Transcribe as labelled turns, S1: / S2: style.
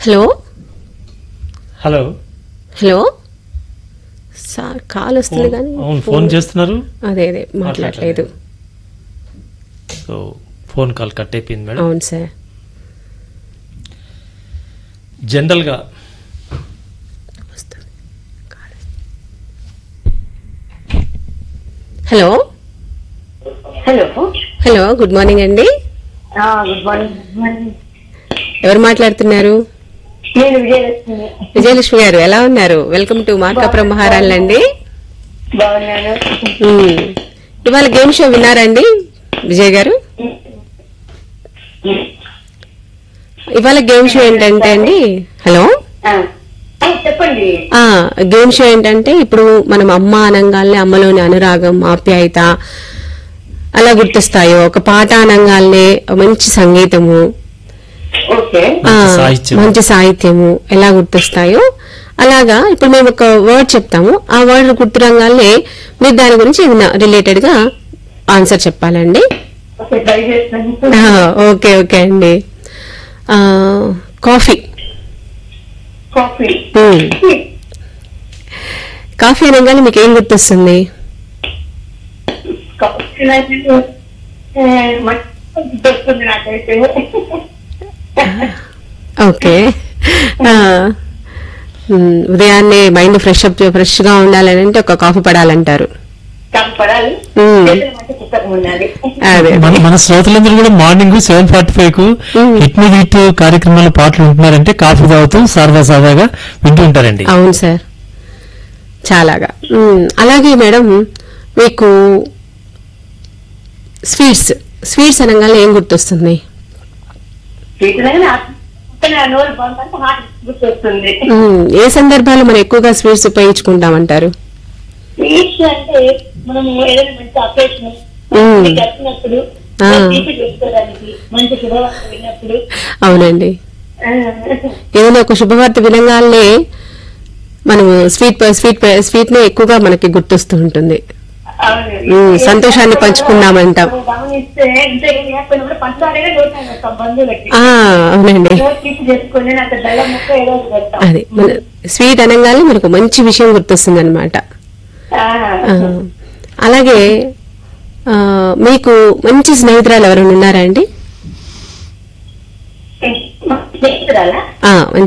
S1: Hello
S2: hello
S1: hello sir call వస్తుంది కానీ
S2: అవును ఫోన్ చేస్తున్నారు
S1: అదే అదే మాట్లాడలేదు
S2: సో ఫోన్ కాల్ కట్ అయిపోయింది మేడం
S1: అవును సార్
S2: జనరల్గా
S1: వస్తుంది call. Hello
S3: hello
S1: hello good morning అండి
S3: గుడ్ మార్నింగ్ గుడ్ మార్నింగ్
S1: ఎవరు మాట్లాడుతున్నారు
S3: నేను విజయలక్ష్మి
S1: విజయలక్ష్మి గారు ఎలా ఉన్నారు వెల్కమ్ టు మార్కాపురం మహారాళ్ళండి
S3: బాగున్నాను
S1: ఉమ్. ఇవాళ గేమ్ షో విన్నారండి విజయ్ గారు ఇవాళ గేమ్ షో ఏంటంటే అండి హలో
S3: ఆ, ఆ, చెప్పండి
S1: ఆ గేమ్ షో ఏంటంటే ఇప్పుడు మనం అమ్మ అనంగాల్ని అమ్మలోని అనురాగం ఆప్యాయత అలా గుర్తిస్తాయో ఒక పాట అనంగాల్నే మంచి సంగీతము
S3: ఓకే
S1: ఆ,
S2: మంచి సాహిత్యం.
S1: మంచి సాహిత్యము ఎలా గుర్తిస్తాయో అలాగా ఇప్పుడు మేము ఒక వర్డ్ చెప్తాము ఆ వర్డ్ గుర్తురంగాల్నే మీరు దాని గురించి ఏదైనా రిలేటెడ్ గా ఆన్సర్ చెప్పాలండి
S3: ఓకే ట్రై చేస్తాను
S1: ఆ, ఓకే ఓకే అండి ఆ, కాఫీ
S3: కాఫీ
S1: ఉమ్. కాఫీ అనగానే మీకు ఏం గుర్తొస్తుంది
S3: కాఫీ నాకు ఆ, మంచి దొరుకుతుంది నాకైతే
S1: ఓకే ఆ, ఉమ్, ఉదయాన్నే మైండ్ ఫ్రెష్ అప్ ఫ్రెష్ గా ఉండాలని అంటే ఒక కాఫీ పడాలంటారు
S3: కాఫీ పడాలి
S1: మ్మ్.
S3: చేతులు మంచి పుస్తకం ఉండాలి
S1: అదే
S2: మన మన శ్రోతలందరూ కూడా మార్నింగ్ సెవెన్ ఫార్టీ ఫైవ్ కు
S1: మ్మ్.
S2: హిట్ మీద హిట్ కార్యక్రమాల్లో పాటలు వింటున్నారంటే కాఫీ తాగుతూ సరదా సరదాగా వింటూ ఉంటారండి
S1: అవును సార్ చాలాగా ఉమ్, అలాగే మేడం మీకు స్వీట్స్ స్వీట్స్ అనగానే ఏం గుర్తొస్తుంది
S3: వీటిలోనే నా నోరు బాగుంటే హార్ట్ గుర్తొస్తుంది
S1: ఉమ్, ఏ సందర్భాల్లో మనం ఎక్కువగా స్వీట్స్ ఉపయోగించుకుంటామంటారు
S3: స్వీట్స్ అంటే మనం ఏదైనా మంచి అకేషన్
S1: మ్మ్.
S3: గడిపినప్పుడు
S1: ఆ.
S3: తీపి చేసుకోవడానికి మంచి శుభవార్త విన్నప్పుడు
S1: అవునండి
S3: ఆ,
S1: ఏదైనా ఒక శుభవార్త వినంగానే మనం స్వీట్ స్వీట్ స్వీట్ నే ఎక్కువగా మనకి గుర్తొస్తూ ఉంటుంది
S3: అవును.
S1: మ్మ్, సంతోషాన్ని పంచుకున్నామంటాం.
S3: మనం గమనిస్తే ఇంత ఏం లేకపోయినా కూడా పంచదారగా దోచాను వస్తాం బంధువులకి
S1: ఆ అవునండి
S3: నోరు తీపి చేసుకొని నాకు బెల్లం ముక్క ఏదో ఒకటి పెడతాం
S1: అది మన స్వీట్ అనగానే మనకు మంచి విషయం గుర్తొస్తుంది అనమాట
S3: ఆ.
S1: అలాగే ఆ, మీకు మంచి స్నేహితురాలు ఎవరైనా ఉన్నారా అండి
S3: స్నేహితురాలా
S1: ఆ,